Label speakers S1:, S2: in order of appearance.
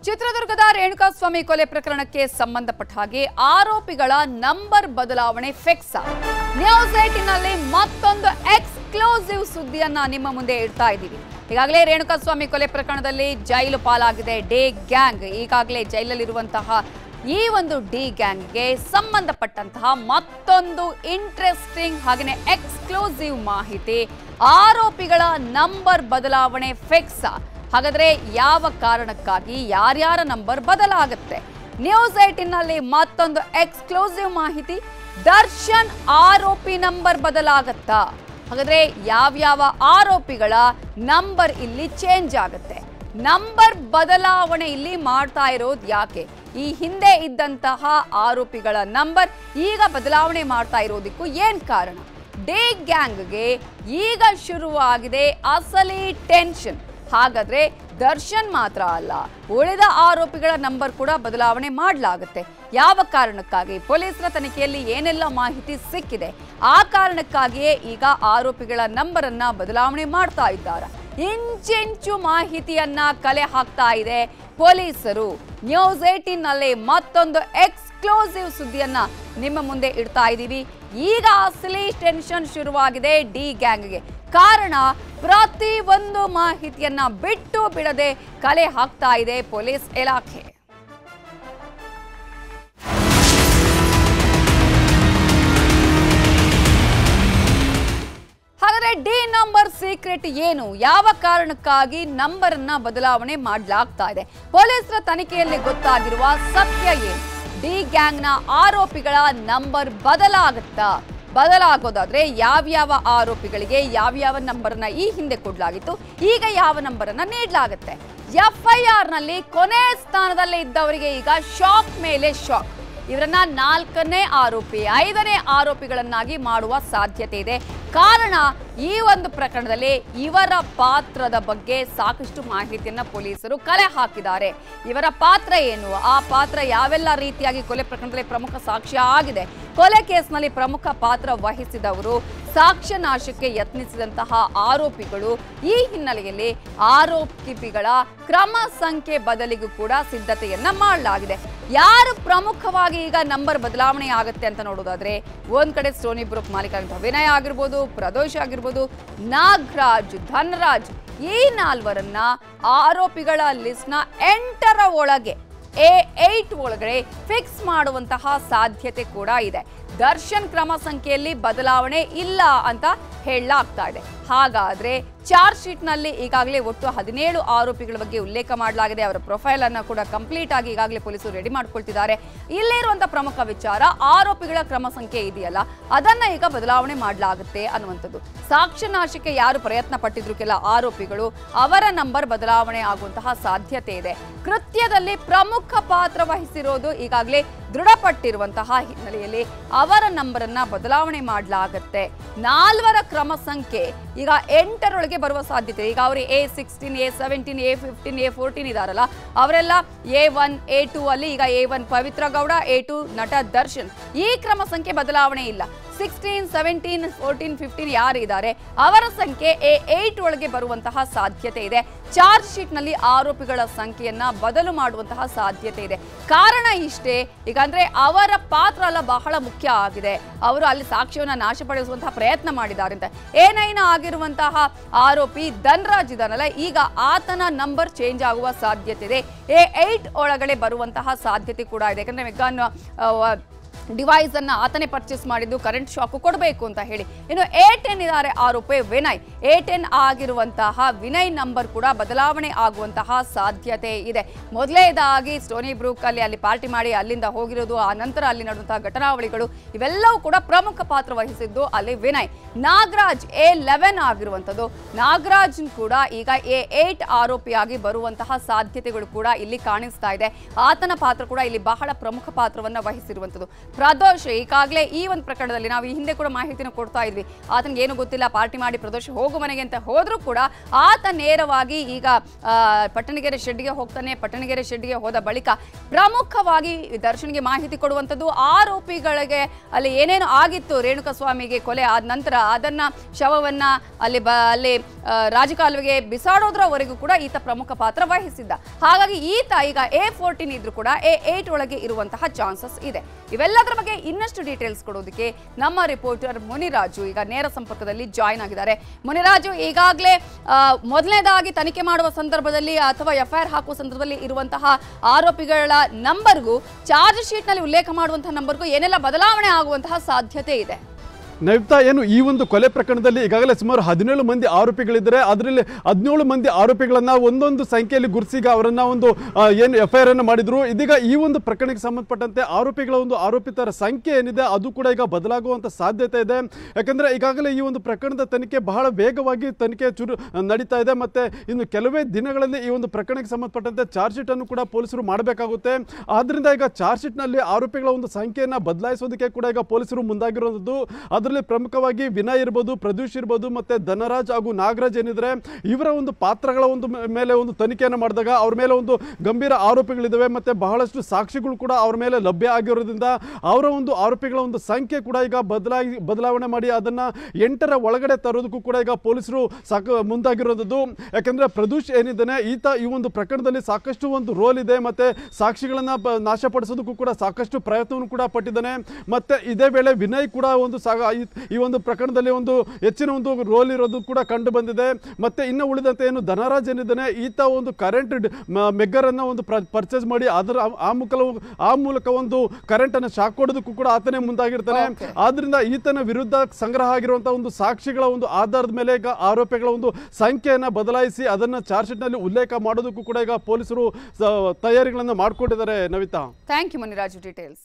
S1: ಚಿತ್ರದುರ್ಗದ ರೇಣುಕಾಸ್ವಾಮಿ ಕೊಲೆ ಪ್ರಕರಣಕ್ಕೆ ಸಂಬಂಧಪಟ್ಟ ಹಾಗೆ ಆರೋಪಿಗಳ ನಂಬರ್ ಬದಲಾವಣೆ ಫಿಕ್ಸ್ ನ್ಯೂಸ್ ಏಟಿನಲ್ಲಿ ಮತ್ತೊಂದು ಎಕ್ಸ್ಕ್ಲೂಸಿವ್ ಸುದ್ದಿಯನ್ನ ನಿಮ್ಮ ಮುಂದೆ ಇಡ್ತಾ ಇದ್ದೀವಿ ಈಗಾಗಲೇ ರೇಣುಕಾಸ್ವಾಮಿ ಕೊಲೆ ಪ್ರಕರಣದಲ್ಲಿ ಜೈಲು ಪಾಲಾಗಿದೆ ಡೇ ಗ್ಯಾಂಗ್ ಈಗಾಗಲೇ ಜೈಲಲ್ಲಿರುವಂತಹ ಈ ಒಂದು ಡಿ ಗ್ಯಾಂಗ್ಗೆ ಸಂಬಂಧಪಟ್ಟಂತಹ ಮತ್ತೊಂದು ಇಂಟ್ರೆಸ್ಟಿಂಗ್ ಹಾಗೆಯೇ ಎಕ್ಸ್ಕ್ಲೂಸಿವ್ ಮಾಹಿತಿ ಆರೋಪಿಗಳ ನಂಬರ್ ಬದಲಾವಣೆ ಫಿಕ್ಸ್ ಹಾಗಾದ್ರೆ ಯಾವ ಕಾರಣಕ್ಕಾಗಿ ಯಾರ್ಯಾರ ನಂಬರ್ ಬದಲಾಗುತ್ತೆ ನ್ಯೂಸ್ ಏಟಿನಲ್ಲಿ ಮತ್ತೊಂದು ಎಕ್ಸ್ಕ್ಲೂಸಿವ್ ಮಾಹಿತಿ ದರ್ಶನ್ ಆರೋಪಿ ನಂಬರ್ ಬದಲಾಗತ್ತಾ ಹಾಗಾದ್ರೆ ಯಾವ್ಯಾವ ಆರೋಪಿಗಳ ನಂಬರ್ ಇಲ್ಲಿ ಚೇಂಜ್ ಆಗುತ್ತೆ ನಂಬರ್ ಬದಲಾವಣೆ ಇಲ್ಲಿ ಮಾಡ್ತಾ ಇರೋದು ಯಾಕೆ ಈ ಹಿಂದೆ ಇದ್ದಂತಹ ಆರೋಪಿಗಳ ನಂಬರ್ ಈಗ ಬದಲಾವಣೆ ಮಾಡ್ತಾ ಇರೋದಕ್ಕೂ ಏನ್ ಕಾರಣ ಡೇ ಗ್ಯಾಂಗ್ಗೆ ಈಗ ಶುರುವಾಗಿದೆ ಅಸಲಿ ಟೆನ್ಷನ್ ಹಾಗಾದ್ರೆ ದರ್ಶನ್ ಮಾತ್ರ ಅಲ್ಲ ಉಳಿದ ಆರೋಪಿಗಳ ನಂಬರ್ ಕೂಡ ಬದಲಾವಣೆ ಮಾಡಲಾಗುತ್ತೆ ಯಾವ ಕಾರಣಕ್ಕಾಗಿ ಪೊಲೀಸರ ತನಿಖೆಯಲ್ಲಿ ಏನೆಲ್ಲ ಮಾಹಿತಿ ಸಿಕ್ಕಿದೆ ಆ ಕಾರಣಕ್ಕಾಗಿಯೇ ಈಗ ಆರೋಪಿಗಳ ನಂಬರ್ ಅನ್ನ ಬದಲಾವಣೆ ಮಾಡ್ತಾ ಇದ್ದಾರೆ ಇಂಚಿಂಚು ಮಾಹಿತಿಯನ್ನ ಕಲೆ ಹಾಕ್ತಾ ಇದೆ ಪೊಲೀಸರು ನ್ಯೂಸ್ ಏಟೀನ್ ನಲ್ಲಿ ಮತ್ತೊಂದು ಎಕ್ಸ್ಕ್ಲೂಸಿವ್ ಸುದ್ದಿಯನ್ನ ನಿಮ್ಮ ಮುಂದೆ ಇಡ್ತಾ ಇದ್ದೀವಿ ಈಗ ಅಸಲಿ ಟೆನ್ಷನ್ ಶುರುವಾಗಿದೆ ಡಿ ಗ್ಯಾಂಗ್ಗೆ ಕಾರಣ ಪ್ರತಿ ಒಂದು ಮಾಹಿತಿಯನ್ನ ಬಿಟ್ಟು ಬಿಡದೆ ಕಲೆ ಹಾಕ್ತಾ ಇದೆ ಪೊಲೀಸ್ ಇಲಾಖೆ ಹಾಗಾದ್ರೆ ಡಿ ನಂಬರ್ ಸೀಕ್ರೆಟ್ ಏನು ಯಾವ ಕಾರಣಕ್ಕಾಗಿ ನಂಬರ್ ಅನ್ನ ಬದಲಾವಣೆ ಮಾಡಲಾಗ್ತಾ ಇದೆ ಪೊಲೀಸರ ತನಿಖೆಯಲ್ಲಿ ಗೊತ್ತಾಗಿರುವ ಸತ್ಯ ಏನು ಡಿ ಗ್ಯಾಂಗ್ನ ಆರೋಪಿಗಳ ನಂಬರ್ ಬದಲಾಗುತ್ತಾ ಬದಲಾಗೋದಾದ್ರೆ ಯಾವ್ಯಾವ ಆರೋಪಿಗಳಿಗೆ ಯಾವ್ಯಾವ ನಂಬರ್ನ ಈ ಹಿಂದೆ ಕೊಡಲಾಗಿತ್ತು ಈಗ ಯಾವ ನಂಬರನ್ನ ನೀಡಲಾಗುತ್ತೆ ಎಫ್ಐಆರ್ ನಲ್ಲಿ ಕೊನೆ ಸ್ಥಾನದಲ್ಲೇ ಇದ್ದವರಿಗೆ ಈಗ ಶಾಕ್ ಮೇಲೆ ಶಾಕ್ ಇವರನ್ನ ನಾಲ್ಕನೇ ಆರೋಪಿ ಐದನೇ ಆರೋಪಿಗಳನ್ನಾಗಿ ಮಾಡುವ ಸಾಧ್ಯತೆ ಇದೆ ಕಾರಣ ಈ ಒಂದು ಪ್ರಕರಣದಲ್ಲಿ ಇವರ ಪಾತ್ರದ ಬಗ್ಗೆ ಸಾಕಷ್ಟು ಮಾಹಿತಿಯನ್ನ ಪೊಲೀಸರು ಕಲೆ ಹಾಕಿದ್ದಾರೆ ಇವರ ಪಾತ್ರ ಏನು ಆ ಪಾತ್ರ ಯಾವೆಲ್ಲ ರೀತಿಯಾಗಿ ಕೊಲೆ ಪ್ರಕರಣದಲ್ಲಿ ಪ್ರಮುಖ ಸಾಕ್ಷ್ಯ ಆಗಿದೆ ಕೊಲೆ ಕೇಸ್ನಲ್ಲಿ ಪ್ರಮುಖ ಪಾತ್ರ ವಹಿಸಿದವರು ಸಾಕ್ಷ್ಯ ನಾಶಕ್ಕೆ ಯತ್ನಿಸಿದಂತಹ ಆರೋಪಿಗಳು ಈ ಹಿನ್ನೆಲೆಯಲ್ಲಿ ಆರೋಪಿಗಳ ಕ್ರಮ ಸಂಖ್ಯೆ ಬದಲಿಗೂ ಕೂಡ ಸಿದ್ಧತೆಯನ್ನ ಮಾಡಲಾಗಿದೆ ಯಾರು ಪ್ರಮುಖವಾಗಿ ಈಗ ನಂಬರ್ ಬದಲಾವಣೆ ಆಗುತ್ತೆ ಅಂತ ನೋಡೋದಾದ್ರೆ ಒಂದ್ ಕಡೆ ಸ್ಟೋನಿ ಬ್ರೂಕ್ ಮಾಲೀಕರಂತಹ ವಿನಯ್ ಆಗಿರ್ಬೋದು ಪ್ರದೋಷ್ ಆಗಿರ್ಬೋದು ನಾಗರಾಜ್ ಧನರಾಜ್ ಈ ನಾಲ್ವರನ್ನ ಆರೋಪಿಗಳ ಲಿಸ್ಟ್ನ ಎಂಟರ ಒಳಗೆ ಎ ಏಟ್ ಒಳಗಡೆ ಫಿಕ್ಸ್ ಮಾಡುವಂತಹ ಸಾಧ್ಯತೆ ಕೂಡ ಇದೆ ದರ್ಶನ್ ಕ್ರಮ ಸಂಖ್ಯೆಯಲ್ಲಿ ಬದಲಾವಣೆ ಇಲ್ಲ ಅಂತ ಹೇಳಲಾಗ್ತಾ ಇದೆ ಹಾಗಾದ್ರೆ ಚಾರ್ಜ್ ಶೀಟ್ ನಲ್ಲಿ ಈಗಾಗಲೇ ಒಟ್ಟು ಹದಿನೇಳು ಆರೋಪಿಗಳ ಬಗ್ಗೆ ಉಲ್ಲೇಖ ಮಾಡಲಾಗಿದೆ ಅವರ ಪ್ರೊಫೈಲ್ ಅನ್ನ ಕೂಡ ಕಂಪ್ಲೀಟ್ ಆಗಿ ಈಗಾಗಲೇ ಪೊಲೀಸರು ರೆಡಿ ಮಾಡ್ಕೊಳ್ತಿದ್ದಾರೆ ಇಲ್ಲಿರುವಂತಹ ಪ್ರಮುಖ ವಿಚಾರ ಆರೋಪಿಗಳ ಕ್ರಮ ಸಂಖ್ಯೆ ಇದೆಯಲ್ಲ ಅದನ್ನ ಈಗ ಬದಲಾವಣೆ ಮಾಡಲಾಗುತ್ತೆ ಅನ್ನುವಂಥದ್ದು ಸಾಕ್ಷ್ಯ ನಾಶಕ್ಕೆ ಯಾರು ಪ್ರಯತ್ನ ಪಟ್ಟಿದ್ರು ಕೆಲ ಆರೋಪಿಗಳು ಅವರ ನಂಬರ್ ಬದಲಾವಣೆ ಆಗುವಂತಹ ಸಾಧ್ಯತೆ ಇದೆ ಕೃತ್ಯದಲ್ಲಿ ಪ್ರಮುಖ ಪಾತ್ರ ವಹಿಸಿರೋದು ಈಗಾಗಲೇ ದೃಢಪಟ್ಟಿರುವಂತಹ ಹಿನ್ನೆಲೆಯಲ್ಲಿ ಅವರ ನಂಬರ್ ಅನ್ನ ಬದಲಾವಣೆ ಮಾಡಲಾಗುತ್ತೆ ನಾಲ್ವರ ಕ್ರಮ ಸಂಖ್ಯೆ ಈಗ ಎಂಟರೊಳಗೆ ಬರುವ ಸಾಧ್ಯತೆ ಈಗ ಅವರು A sixteen A seventeen A fifteen A fourteen ಇದಾರಲ್ಲ ಅವರೆಲ್ಲ ಎ ಒನ್ ಎ ಟೂ ಅಲ್ಲಿ ಈಗ A one Pavithra Gowda A two ನಟ ದರ್ಶನ್ ಈ ಕ್ರಮ ಸಂಖ್ಯೆ ಬದಲಾವಣೆ ಇಲ್ಲ ಸಿಕ್ಸ್ಟೀನ್ ಸೆವೆಂಟೀನ್ ಫೋರ್ಟೀನ್ ಫಿಫ್ಟೀನ್ ಯಾರು ಇದ್ದಾರೆ ಅವರ ಸಂಖ್ಯೆ ಎ ಏಟ್ ಒಳಗೆ ಬರುವಂತಹ ಸಾಧ್ಯತೆ ಇದೆ ಚಾರ್ಜ್ ಶೀಟ್ ನಲ್ಲಿ ಆರೋಪಿಗಳ ಸಂಖ್ಯೆಯನ್ನ ಬದಲು ಮಾಡುವಂತಹ ಸಾಧ್ಯತೆ ಇದೆ ಕಾರಣ ಇಷ್ಟೇ ಈಗ ಅಂದ್ರೆ ಅವರ ಪಾತ್ರ ಎಲ್ಲ ಬಹಳ ಮುಖ್ಯ ಆಗಿದೆ ಅವರು ಅಲ್ಲಿ ಸಾಕ್ಷ್ಯವನ್ನ ನಾಶಪಡಿಸುವಂತಹ ಪ್ರಯತ್ನ ಮಾಡಿದ್ದಾರೆ ಅಂತ ಎ ನೈನ್ ಆಗಿರುವಂತಹ ಆರೋಪಿ ಧನ್ರಾಜ್ ಇದಾನಲ್ಲ ಈಗ ಆತನ ನಂಬರ್ ಚೇಂಜ್ ಆಗುವ ಸಾಧ್ಯತೆ ಇದೆ ಎ ಏಟ್ ಒಳಗಡೆ ಬರುವಂತಹ ಸಾಧ್ಯತೆ ಕೂಡ ಇದೆ ಯಾಕಂದ್ರೆ ಮೆಗಾನ್ ಡಿವೈಸ್ ಅನ್ನ ಆತನೇ ಪರ್ಚೇಸ್ ಮಾಡಿದ್ದು ಕರೆಂಟ್ ಶಾಕ್ ಕೊಡಬೇಕು ಅಂತ ಹೇಳಿ ಇನ್ನು ಎ ಟೆನ್ ಇದ್ದಾರೆ ಆರೋಪಿ ವಿನಯ್ ಎ ಟೆನ್ ಆಗಿರುವಂತಹ ವಿನಯ್ ನಂಬರ್ ಕೂಡ ಬದಲಾವಣೆ ಆಗುವಂತಹ ಸಾಧ್ಯತೆ ಇದೆ ಮೊದಲನೇದಾಗಿ ಸ್ಟೋನಿ ಬ್ರೂಕ್ ಅಲ್ಲಿ ಅಲ್ಲಿ ಪಾರ್ಟಿ ಮಾಡಿ ಅಲ್ಲಿಂದ ಹೋಗಿರೋದು ಆ ನಂತರ ಅಲ್ಲಿ ನಡೆದಂತಹ ಘಟನಾವಳಿಗಳು ಇವೆಲ್ಲವೂ ಕೂಡ ಪ್ರಮುಖ ಪಾತ್ರ ವಹಿಸಿದ್ದು ಅಲ್ಲಿ ವಿನಯ್ ನಾಗರಾಜ್ ಎ ಲೆವೆನ್ ಆಗಿರುವಂಥದ್ದು ನಾಗರಾಜ್ ಕೂಡ ಈಗ ಎ ಏಟ್ ಆರೋಪಿಯಾಗಿ ಬರುವಂತಹ ಸಾಧ್ಯತೆಗಳು ಕೂಡ ಇಲ್ಲಿ ಕಾಣಿಸ್ತಾ ಇದೆ ಆತನ ಪಾತ್ರ ಕೂಡ ಇಲ್ಲಿ ಬಹಳ ಪ್ರಮುಖ ಪಾತ್ರವನ್ನ ವಹಿಸಿರುವಂಥದ್ದು ಪ್ರದೋಷ್ ಈಗಾಗಲೇ ಈ ಒಂದು ಪ್ರಕರಣದಲ್ಲಿ ನಾವು ಈ ಹಿಂದೆ ಕೂಡ ಮಾಹಿತಿನ ಕೊಡ್ತಾ ಇದ್ವಿ ಆತನಿಗೆ ಏನು ಗೊತ್ತಿಲ್ಲ ಪಾರ್ಟಿ ಮಾಡಿ ಪ್ರದೋಷ್ ಹೋಗು ಮನೆಗೆ ಅಂತ ಹೋದ್ರೂ ಕೂಡ ಆತ ನೇರವಾಗಿ ಈಗ ಆ, ಪಟ್ಟಣಗೆರೆ ಶೆಡ್ಗೆ ಹೋಗ್ತಾನೆ ಪಟ್ಟಣಗೆರೆ ಶೆಡ್ಗೆ ಹೋದ ಬಳಿಕ ಪ್ರಮುಖವಾಗಿ ದರ್ಶನ್ಗೆ ಮಾಹಿತಿ ಕೊಡುವಂಥದ್ದು ಆರೋಪಿಗಳಿಗೆ ಅಲ್ಲಿ ಏನೇನು ಆಗಿತ್ತು ರೇಣುಕಾ ಸ್ವಾಮಿಗೆ ಕೊಲೆ ಆದ ನಂತರ ಅದನ್ನ ಶವವನ್ನ ಅಲ್ಲಿ ಬ ಅಲ್ಲಿ ಆ, ರಾಜಕಾಲುವೆಗೆ ಬಿಸಾಡೋದ್ರವರೆಗೂ ಕೂಡ ಈತ ಪ್ರಮುಖ ಪಾತ್ರ ವಹಿಸಿದ್ದ ಹಾಗಾಗಿ ಈತ ಈಗ ಎ ಫೋರ್ಟೀನ್ ಇದ್ರೂ ಕೂಡ ಎ ಏಟ್ ಒಳಗೆ ಇರುವಂತಹ ಚಾನ್ಸಸ್ ಇದೆ ಇವೆಲ್ಲದರ ಬಗ್ಗೆ ಇನ್ನಷ್ಟು ಡೀಟೇಲ್ಸ್ ಕೊಡೋದಕ್ಕೆ ನಮ್ಮ ರಿಪೋರ್ಟರ್ ಮುನಿರಾಜು ಈಗ ನೇರ ಸಂಪರ್ಕದಲ್ಲಿ ಜಾಯ್ನ್ ಆಗಿದ್ದಾರೆ ಮುನಿರಾಜು ಈಗಾಗಲೇ ಮೊದಲನೇದಾಗಿ ತನಿಖೆ ಮಾಡುವ ಸಂದರ್ಭದಲ್ಲಿ ಅಥವಾ ಎಫ್ಐಆರ್ ಹಾಕುವ ಸಂದರ್ಭದಲ್ಲಿ ಇರುವಂತಹ ಆರೋಪಿಗಳ ನಂಬರ್ಗೂ ಚಾರ್ಜ್ ಶೀಟ್ನಲ್ಲಿ ಉಲ್ಲೇಖ ಮಾಡುವಂತಹ ನಂಬರ್ಗೂ ಏನೆಲ್ಲ ಬದಲಾವಣೆ ಆಗುವಂತಹ ಸಾಧ್ಯತೆ ಇದೆ
S2: ನೈವ್ತಾ ಏನು ಈ ಒಂದು ಕೊಲೆ ಪ್ರಕರಣದಲ್ಲಿ ಈಗಾಗಲೇ ಸುಮಾರು ಹದಿನೇಳು ಮಂದಿ ಆರೋಪಿಗಳಿದ್ದಾರೆ ಅದರಲ್ಲಿ ಹದಿನೇಳು ಮಂದಿ ಆರೋಪಿಗಳನ್ನ ಒಂದೊಂದು ಸಂಖ್ಯೆಯಲ್ಲಿ ಗುರುಸಿಗ ಅವರನ್ನ ಒಂದು ಆ, ಏನು ಎಫ್ ಐ ಆರ್ ಅನ್ನು ಮಾಡಿದ್ರು ಇದೀಗ ಈ ಒಂದು ಪ್ರಕರಣಕ್ಕೆ ಸಂಬಂಧಪಟ್ಟಂತೆ ಆರೋಪಿಗಳ ಒಂದು ಆರೋಪಿತರ ಸಂಖ್ಯೆ ಏನಿದೆ ಅದು ಕೂಡ ಈಗ ಬದಲಾಗುವಂತ ಸಾಧ್ಯತೆ ಇದೆ ಯಾಕಂದ್ರೆ ಈಗಾಗಲೇ ಈ ಒಂದು ಪ್ರಕರಣದ ತನಿಖೆ ಬಹಳ ವೇಗವಾಗಿ ತನಿಖೆ ಚುರು ನಡೀತಾ ಇದೆ ಮತ್ತೆ ಇನ್ನು ಕೆಲವೇ ದಿನಗಳಲ್ಲಿ ಈ ಒಂದು ಪ್ರಕರಣಕ್ಕೆ ಸಂಬಂಧಪಟ್ಟಂತೆ ಚಾರ್ಜ್ ಶೀಟ್ ಅನ್ನು ಕೂಡ ಪೊಲೀಸರು ಮಾಡಬೇಕಾಗುತ್ತೆ ಆದ್ರಿಂದ ಈಗ ಚಾರ್ಜ್ ಶೀಟ್ ನಲ್ಲಿ ಆರೋಪಿಗಳ ಒಂದು ಸಂಖ್ಯೆಯನ್ನ ಬದಲಾಯಿಸೋದಕ್ಕೆ ಕೂಡ ಈಗ ಪೊಲೀಸರು ಮುಂದಾಗಿರೋದು ಅದರಲ್ಲಿ ಪ್ರಮುಖವಾಗಿ ವಿನಯ್ ಇರ್ಬೋದು ಪ್ರದೂಷ್ ಇರ್ಬೋದು ಮತ್ತೆ ಧನರಾಜ್ ಹಾಗೂ ನಾಗರಾಜ್ ಏನಿದ್ರೆ ಇವರ ಒಂದು ಪಾತ್ರಗಳ ಒಂದು ಮೇ- ಮೇಲೆ ಒಂದು ತನಿಖೆಯನ್ನು ಮಾಡಿದಾಗ ಅವ್ರ ಮೇಲೆ ಒಂದು ಗಂಭೀರ ಆರೋಪಗಳಿದ್ದಾವೆ ಮತ್ತೆ ಬಹಳಷ್ಟು ಸಾಕ್ಷಿಗಳು ಕೂಡ ಅವ್ರ ಮೇಲೆ ಲಭ್ಯ ಆಗಿರೋದ್ರಿಂದ ಅವರ ಒಂದು ಆರೋಪಿಗಳ ಒಂದು ಸಂಖ್ಯೆ ಕೂಡ ಈಗ ಬದಲಾಗಿ ಬದಲಾವಣೆ ಮಾಡಿ ಅದನ್ನ ಎಂಟರ ಒಳಗಡೆ ತರೋದಕ್ಕೂ ಕೂಡ ಈಗ ಪೊಲೀಸರು ಸಾಕು ಮುಂದಾಗಿರೋದು ಯಾಕಂದ್ರೆ ಪ್ರದೂಷ್ ಏನಿದ್ದಾನೆ ಈತ ಈ ಒಂದು ಪ್ರಕರಣದಲ್ಲಿ ಸಾಕಷ್ಟು ಒಂದು ರೋಲ್ ಇದೆ ಮತ್ತೆ ಸಾಕ್ಷಿಗಳನ್ನ ಪ- ನಾಶಪಡಿಸೋದಕ್ಕೂ ಕೂಡ ಸಾಕಷ್ಟು ಪ್ರಯತ್ನವನ್ನು ಕೂಡ ಪಟ್ಟಿದ್ದಾನೆ ಮತ್ತೆ ಇದೇ ವೇಳೆ ವಿನಯ್ ಕೂಡ ಒಂದು ಸಾಗ ಈ- ಈ ಒಂದು ಪ್ರಕರಣದಲ್ಲಿ ಒಂದು ಹೆಚ್ಚಿನ ಒಂದು ರೋಲ್ ಇರೋದು ಕೂಡ ಕಂಡು ಬಂದಿದೆ ಮತ್ತೆ ಇನ್ನು ಉಳಿದಂತೆ ಏನು ಧನರಾಜ್ ಏನಿದ್ದಾನೆ ಈತ ಒಂದು ಕರೆಂಟ್ ಮೆಗ್ಗರ್ ಅನ್ನ ಒಂದು ಪರ್ಚೇಸ್ ಮಾಡಿ ಅದರ ಆ- ಆ ಮುಖ ಆ ಮೂಲಕ ಒಂದು ಕರೆಂಟ್ ಅನ್ನು ಶಾಕ್ ಕೊಡೋದಕ್ಕೂ ಕೂಡ ಆತನೇ ಮುಂದಾಗಿರ್ತಾನೆ
S1: Okay.
S2: ಆದ್ರಿಂದ ಈತನ ವಿರುದ್ಧ ಸಂಗ್ರಹ ಆಗಿರುವಂತಹ ಒಂದು ಸಾಕ್ಷಿಗಳ ಒಂದು ಆಧಾರದ ಮೇಲೆ ಈಗ ಆರೋಪಿಗಳ ಒಂದು ಸಂಖ್ಯೆಯನ್ನ ಬದಲಾಯಿಸಿ ಅದನ್ನ ಚಾರ್ಜ್ ಶೀಟ್ ನಲ್ಲಿ ಉಲ್ಲೇಖ ಮಾಡೋದಕ್ಕೂ ಕೂಡ ಈಗ ಪೊಲೀಸರು ಸ- ತಯಾರಿಗಳನ್ನ ಮಾಡ್ಕೊಂಡಿದ್ದಾರೆ Navitha
S1: thank you Muniraju details